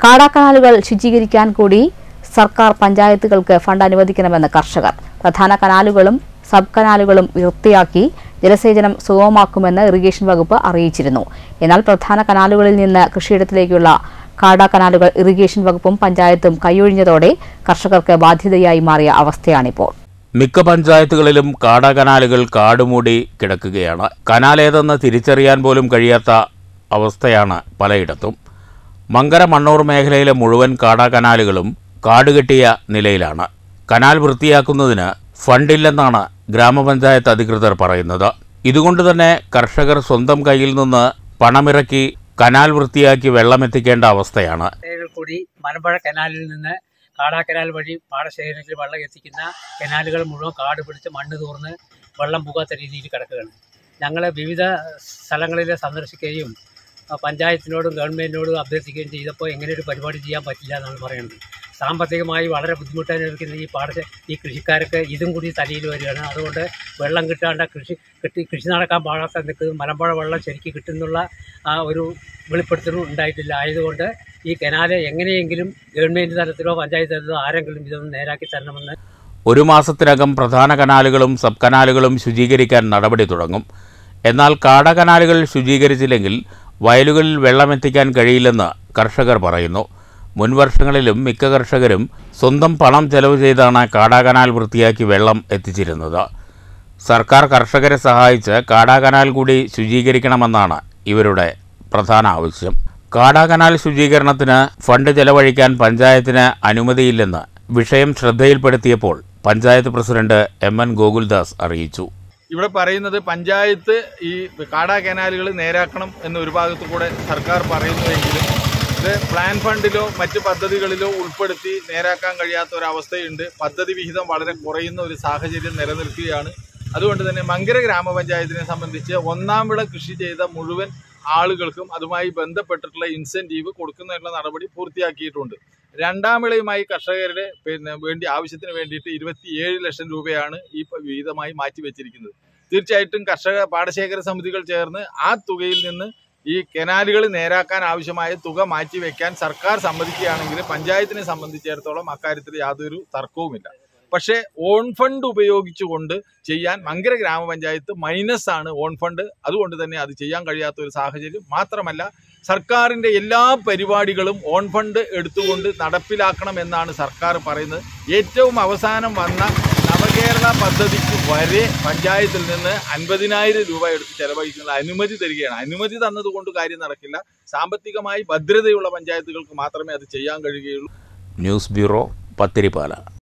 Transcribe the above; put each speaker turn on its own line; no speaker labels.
കാടാക്കനാലുകൾ ശുചീകരിക്കാൻ കൂടി സർക്കാർ പഞ്ചായത്തുകൾക്ക് ഫണ്ട് അനുവദിക്കണമെന്ന് കർഷകർ പ്രധാന കനാലുകളും സബ് കനാലുകളും വൃത്തിയാക്കി ജലസേചനം സുഗമമാക്കുമെന്ന് ഇറിഗേഷൻ വകുപ്പ് അറിയിച്ചിരുന്നു എന്നാൽ പ്രധാന കനാലുകളിൽ നിന്ന് കൃഷിയിടത്തിലേക്കുള്ള കാടാ കനാലുകൾ ഇറിഗേഷൻ വകുപ്പും പഞ്ചായത്തും കൈയൊഴിഞ്ഞതോടെ കർഷകർക്ക് ബാധ്യതയായി മാറിയ അവസ്ഥയാണിപ്പോൾ
മിക്ക പഞ്ചായത്തുകളിലും കാടകനാലുകൾ കാടുമൂടി കിടക്കുകയാണ് കനാലേതെന്ന് തിരിച്ചറിയാൻ പോലും കഴിയാത്ത അവസ്ഥയാണ് പലയിടത്തും മങ്കര മണ്ണൂർ മേഖലയിലെ മുഴുവൻ കാടാകനാലുകളും കാടുകെട്ടിയ നിലയിലാണ് കനാൽ വൃത്തിയാക്കുന്നതിന് ഫണ്ടില്ലെന്നാണ് ഗ്രാമപഞ്ചായത്ത് അധികൃതർ പറയുന്നത് ഇതുകൊണ്ട് തന്നെ കർഷകർ സ്വന്തം കയ്യിൽ നിന്ന് പണമിറക്കി കനാൽ വൃത്തിയാക്കി വെള്ളമെത്തിക്കേണ്ട അവസ്ഥയാണ്
ഏകൾ കൂടി മലമ്പുഴ കനാലിൽ നിന്ന് കാടാ കനാൽ വഴി പാടശേഖരത്തിൽ വെള്ളം എത്തിക്കുന്ന കനാലുകൾ മുഴുവൻ കാട് പിടിച്ച് മണ്ണ് തൂർന്ന് വെള്ളം പോകാത്ത രീതിയിൽ കിടക്കുകയാണ് ഞങ്ങൾ വിവിധ സ്ഥലങ്ങളിൽ സന്ദർശിക്കുകയും ആ, പഞ്ചായത്തിനോടും ഗവൺമെൻറ്റിനോടും അഭ്യർത്ഥിക്കുകയും ചെയ്തപ്പോൾ എങ്ങനെ ഒരു പരിപാടി ചെയ്യാൻ പറ്റില്ല എന്നാണ് പറയുന്നത് സാമ്പത്തികമായി വളരെ ബുദ്ധിമുട്ട് അനുഭവിക്കുന്ന ഈ പാട ഈ കൃഷിക്കാർക്ക് ഇതും കൂടി തലയിൽ വരികയാണ് അതുകൊണ്ട് വെള്ളം കിട്ടാണ്ട് കൃഷി കിട്ടി കൃഷി നടക്കാൻ പാടാത്ത നിൽക്കുന്നത് മലമ്പുഴ വെള്ളം ശരിക്കും കിട്ടുന്നുള്ള ആ ഒരു വെളിപ്പെടുത്തലും ഉണ്ടായിട്ടില്ല ആയതുകൊണ്ട് ഈ കനാല് എങ്ങനെയെങ്കിലും ഗവൺമെൻറ് തലത്തിലോ പഞ്ചായത്ത് തലത്തിലോ ആരെങ്കിലും ഇതൊന്ന് നേരാക്കി തരണമെന്ന്
ഒരു മാസത്തിനകം പ്രധാന കനാലുകളും സബ് കനാലുകളും ശുചീകരിക്കാൻ നടപടി തുടങ്ങും എന്നാൽ കാടകനാലുകൾ ശുചീകരിച്ചില്ലെങ്കിൽ വയലുകളിൽ വെള്ളമെത്തിക്കാൻ കഴിയില്ലെന്ന് കർഷകർ പറയുന്നു മുൻവർഷങ്ങളിലും മിക്ക കർഷകരും സ്വന്തം പണം ചെലവ് ചെയ്താണ് കാടാകനാൽ വൃത്തിയാക്കി വെള്ളം എത്തിച്ചിരുന്നത് സർക്കാർ കർഷകരെ സഹായിച്ച് കാടാകനാൽ കൂടി ശുചീകരിക്കണമെന്നാണ് ഇവരുടെ പ്രധാന ആവശ്യം കാടാകനാൽ ശുചീകരണത്തിന് ഫണ്ട് ചെലവഴിക്കാൻ പഞ്ചായത്തിന് അനുമതിയില്ലെന്ന് വിഷയം ശ്രദ്ധയിൽപ്പെടുത്തിയപ്പോൾ panchayat president M N Gokuldas അറിയിച്ചു
ഇവിടെ പറയുന്നത് പഞ്ചായത്ത് ഈ കാടാ കനാലുകൾ നേരാക്കണം എന്ന ഒരു ഭാഗത്തു കൂടെ സർക്കാർ പറയുന്നുവെങ്കിലും ഇത് പ്ലാൻ ഫണ്ടിലോ മറ്റ് പദ്ധതികളിലോ ഉൾപ്പെടുത്തി നേരാക്കാൻ കഴിയാത്ത ഒരവസ്ഥയുണ്ട് പദ്ധതി വിഹിതം വളരെ കുറയുന്ന ഒരു സാഹചര്യം നിലനിൽക്കുകയാണ് അതുകൊണ്ട് തന്നെ മങ്കര ഗ്രാമപഞ്ചായത്തിനെ സംബന്ധിച്ച് ഒന്നാം വിള കൃഷി ചെയ്ത മുഴുവൻ ആളുകൾക്കും അതുമായി ബന്ധപ്പെട്ടിട്ടുള്ള ഇൻസെൻറ്റീവ് കൊടുക്കുന്നതിനുള്ള നടപടി പൂർത്തിയാക്കിയിട്ടുണ്ട് രണ്ടാം വിളയുമായി കർഷകരുടെ പിന്നെ വേണ്ടി ആവശ്യത്തിന് വേണ്ടിയിട്ട് ഇരുപത്തിയേഴ് ലക്ഷം രൂപയാണ് ഈ പ- വിഹിതമായി മാറ്റിവെച്ചിരിക്കുന്നത് തീർച്ചയായിട്ടും കർഷക പാടശേഖര സമിതികൾ ചേർന്ന് ആ തുകയിൽ നിന്ന് ഈ കനാലുകൾ നേരാക്കാൻ ആവശ്യമായ തുക മാറ്റിവെക്കാൻ സർക്കാർ സമ്മതിക്കുകയാണെങ്കിൽ പഞ്ചായത്തിനെ സംബന്ധിച്ചിടത്തോളം അക്കാര്യത്തിൽ യാതൊരു തർക്കവുമില്ല പക്ഷേ ഓൺ ഫണ്ട് ഉപയോഗിച്ചുകൊണ്ട് ചെയ്യാൻ മങ്കര ഗ്രാമപഞ്ചായത്ത് മൈനസ് ആണ് ഓൺ ഫണ്ട് അതുകൊണ്ട് തന്നെ അത് ചെയ്യാൻ കഴിയാത്ത ഒരു സാഹചര്യം മാത്രമല്ല സർക്കാരിൻ്റെ എല്ലാ പരിപാടികളും ഓൺ ഫണ്ട് എടുത്തുകൊണ്ട് നടപ്പിലാക്കണം എന്നാണ് സർക്കാർ പറയുന്നത് ഏറ്റവും അവസാനം വന്ന നവകേരള പദ്ധതിക്ക് വരെ പഞ്ചായത്തിൽ നിന്ന് അൻപതിനായിരം രൂപ എടുത്ത് ചെലവഴിക്കുന്ന അനുമതി തരികയാണ് അനുമതി തന്നതുകൊണ്ട് കാര്യം നടക്കില്ല സാമ്പത്തികമായി ഭദ്രതയുള്ള പഞ്ചായത്തുകൾക്ക് മാത്രമേ അത് ചെയ്യാൻ കഴിയുകയുള്ളൂ
ന്യൂസ് ബ്യൂറോ പത്തിരിപ്പാല